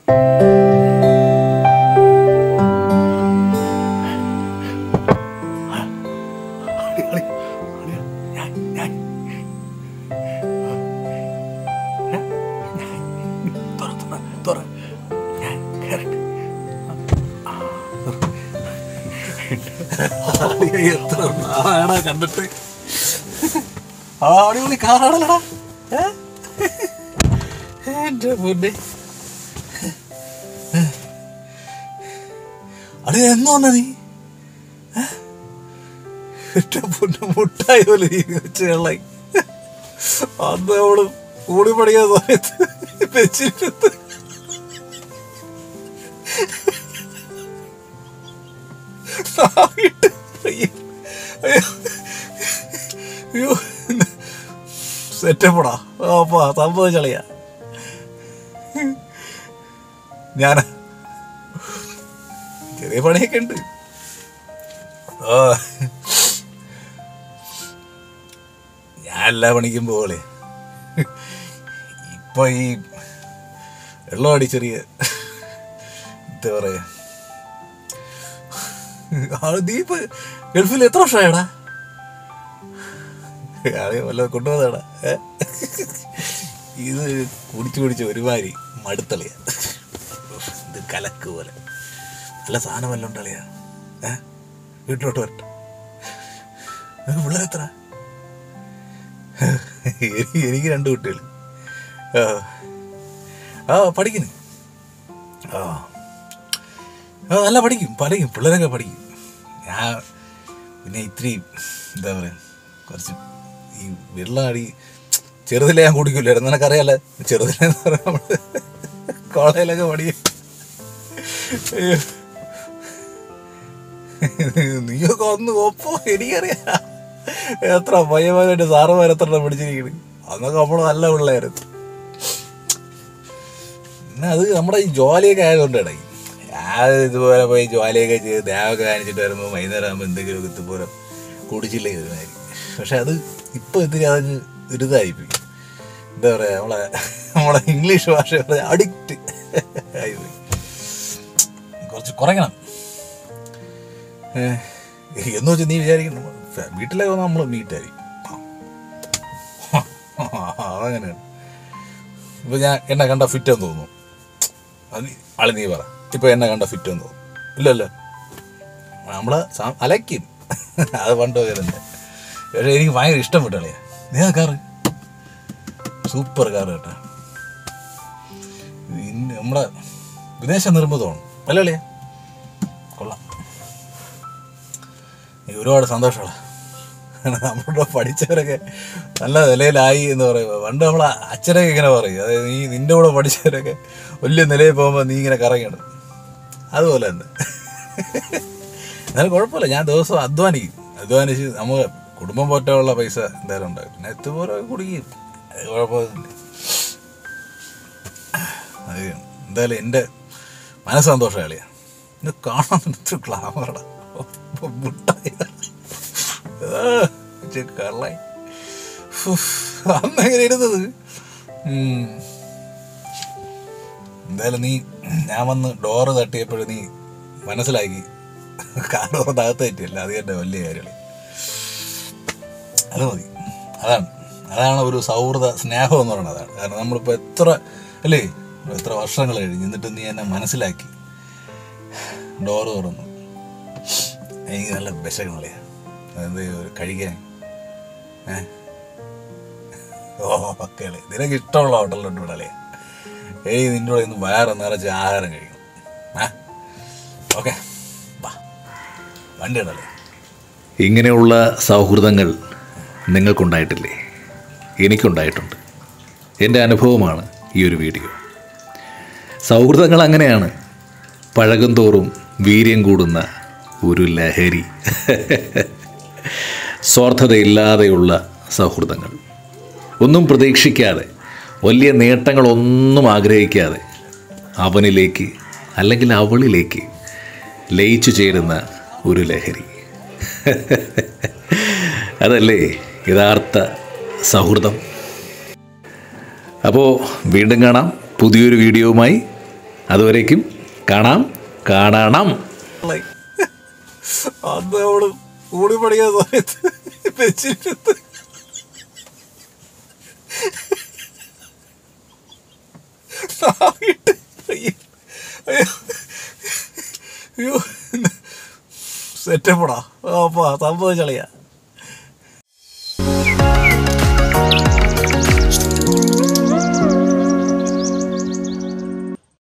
അളി, അളി, അളി, ഞാൻ ഞാൻ ഞാൻ ഞാൻ തുറ തുറ തുറ ഞാൻ കേറട്ടെ ആ, തുറ. അളി, എത്ര നാളായടാ കണ്ടിട്ട് ആ അടിപൊളി കാറാണല്ലടാ ഏ? എന്റെ പൊന്നെ അടി എന്ന് വന്ന നീ എന്റെ പൊന്നെ മുട്ടായി പോലെ നീ വെച്ച് കള്ളായി അന്ന് അവള് കൂടി പഠിക്കുന്ന സമയത്ത് വെച്ചിരുന്നത് നാവിട്ട് അയ്യോ അയ്യോ സെറ്റപ്പടാ അപ്പാ സംഭവിച്ചളിയാ ഞാൻ ചെറിയ പണിയൊക്കെ ഉണ്ട് ഓ ഞാൻ എല്ലാ പണിക്കും പോലെ ഇപ്പൊ ഈ വെള്ളമടി ചെറിയ എന്താ പറയാ ആള് ദീപ് ഗൾഫിൽ എത്ര വർഷമായടാ ആളെ വല്ല കൊണ്ടുപോകുന്നതാടാ ഏ? ഇത് കുടിച്ചു കുടിച്ച് ഒരുമാതിരി മടുത്തളിയ ഇത് കലക്ക് പോലെ നല്ല സാധനം വല്ലതും ഉണ്ടളിയാ ഏ വീട്ടിലോട്ട് വരട്ടെ നിനക്ക് പിള്ളേരെത്ര എനിക്ക് എനിക്ക് രണ്ട് കുട്ടികൾ ആ ആ പഠിക്കുന്നു ആ ആ നല്ല പഠിക്കും പഠിക്കും പിള്ളേരൊക്കെ പഠിക്കും ഞാൻ പിന്നെ ഇത്തിരി എന്താ പറയുക കുറച്ച് ഈ വെള്ളമടി ചെറുതിലെ ഞാൻ കുടിക്കില്ലായിരുന്നു നിനക്കറിയാലോ ചെറുതിലെ എന്ന് പറഞ്ഞാൽ നമ്മൾ കോളേജിലൊക്കെ പഠിക്കും അയ്യോ. നീയൊക്കെ ഒന്ന് ഒപ്പോ എനിക്കറിയാം എത്ര പയ്യന്മാരായിട്ട് സാറുമാർ എത്ര എണ്ണം പിടിച്ചിരിക്കുന്നു അന്നൊക്കെ നമ്മൾ നല്ല പിള്ളേരായിരുന്നു പിന്നെ അത് നമ്മുടെ ഈ ജോലിയൊക്കെ ആയതുകൊണ്ടാണ് ഞാൻ ഇതുപോലെ പോയി ജോലിയൊക്കെ ചെയ്ത് ദേഹമൊക്കെ കാണിച്ചിട്ട് വരുമ്പോൾ വൈകുന്നേരം ആകുമ്പോൾ എന്തെങ്കിലും ഇതുപോലെ കുടിച്ചില്ലേ ഒരുമാതിരി പക്ഷെ അത് ഇപ്പോൾ ഇത്തിരി അതങ്ങ് ഒരുതായിപ്പോയി എന്താ പറയുക നമ്മളെ നമ്മളെ ഇംഗ്ലീഷ് ഭാഷ അഡിക്റ്റ് ആയിപ്പോയി കുറച്ച് കുറയ്ക്കണം ഏഹ്, എന്ന് വെച്ചാൽ നീ വിചാരിക്കണം വീട്ടിലൊക്കെ വന്നാൽ നമ്മൾ മീറ്റായിരിക്കും അതങ്ങനെയാണ് ഇപ്പൊ ഞാൻ എന്നെ കണ്ട ഫിറ്റ് എന്ന് തോന്നുന്നു അത് നീ- ആള് നീ പറ ഇപ്പൊ എന്നെ കണ്ട ഫിറ്റ് എന്ന് തോന്നുന്നു ഇല്ലല്ലോ നമ്മള് സാ- അലയ്ക്കും അത് പണ്ട് വരുന്നത് പക്ഷെ എനിക്ക് ഭയങ്കര ഇഷ്ടം വിട്ടളിയാ നീ കാറ് സൂപ്പർ കാറ് കേട്ടാ ഇന്ന് നമ്മുടെ വിദേശ നിർമ്മിതമാണ് അല്ലേ അളിയാ കൊള്ളാം എനിക്ക് ഒരുപാട് സന്തോഷമാണ് നമ്മളിവിടെ പഠിച്ചവരൊക്കെ നല്ല നിലയിലായി എന്ന് പറയുമ്പോൾ പണ്ട് നമ്മളെ അച്ഛനൊക്കെ ഇങ്ങനെ പറയും അതായത് നീ നിന്റെ കൂടെ പഠിച്ചവരൊക്കെ വലിയ നിലയിൽ പോകുമ്പോൾ നീ ഇങ്ങനെ കറങ്ങണം അതുപോലെ തന്നെ എന്നാലും കുഴപ്പമില്ല ഞാൻ ദിവസം അധ്വാനിക്കും അധ്വാനിച്ച് നമുക്ക് കുടുംബം പോറ്റാനുള്ള പൈസ എന്തായാലും ഉണ്ടാകും പിന്നെ എത്തുപോലെ കുടിക്കും അത് കുഴപ്പമൊന്നുമില്ല അത് എന്തായാലും എൻ്റെ മനസ്സ് സന്തോഷം കളിയാ ഇത് കാണാൻ ഇത്ര ഗ്ലാമറടാ മുട്ടായി കള്ളായി അന്നെങ്ങനെ ഇരുന്നത് ഉം. എന്തായാലും നീ ഞാൻ വന്ന് ഡോറ് തട്ടിയപ്പോഴും നീ മനസ്സിലാക്കി കാറ് അകത്ത് പറ്റിയല്ല അത് തന്നെ വലിയ കാര്യങ്ങൾ അത് മതി അതാണ് അതാണ് ഒരു സൗഹൃദ സ്നേഹം എന്ന് പറയുന്നത് അതാണ് കാരണം നമ്മളിപ്പോൾ എത്ര അല്ലേ എത്ര വർഷങ്ങൾ കഴിഞ്ഞ് എന്നിട്ട് നീ എന്നെ മനസ്സിലാക്കി ഡോറ് തുറന്നു എനിക്ക് നല്ല വിശകണല്ലേ അതെന്ത് ഒരു കഴിക്കാൻ ഏ ഓ മക്കളെ നിനക്ക് ഇഷ്ടമുള്ള ഹോട്ടലിലോട്ട് വിടലേ ഏയ് നിന്റെ കൂടെ ഇന്ന് വയറ് നിറച്ച് ആഹാരം കഴിക്കണം ഏ ഓക്കെ വാ വണ്ടി ഇടല്ലേ ഇങ്ങനെയുള്ള സൗഹൃദങ്ങൾ നിങ്ങൾക്കുണ്ടായിട്ടില്ലേ എനിക്കുണ്ടായിട്ടുണ്ട് എൻ്റെ അനുഭവമാണ് ഈ ഒരു വീഡിയോ സൗഹൃദങ്ങൾ അങ്ങനെയാണ് പഴകും തോറും വീര്യം കൂടുന്ന ഒരു ലഹരി സ്വാർത്ഥതയില്ലാതെയുള്ള സൗഹൃദങ്ങൾ ഒന്നും പ്രതീക്ഷിക്കാതെ വലിയ നേട്ടങ്ങളൊന്നും ആഗ്രഹിക്കാതെ അവനിലേക്ക് അല്ലെങ്കിൽ അവളിലേക്ക് ലയിച്ചു ചേരുന്ന ഒരു ലഹരി അതല്ലേ യഥാർത്ഥ സൗഹൃദം അപ്പോൾ വീണ്ടും കാണാം പുതിയൊരു വീഡിയോവുമായി അതുവരേക്കും കാണാം കാണണം അന്ന് അവള് കൂടി പഠിക്കുന്ന സമയത്ത് വെച്ചിരുന്നത് നാവിട്ട് അയ്യോ അയ്യോ സെറ്റപ്പടാ അപ്പാ സംഭവിച്ചളിയാ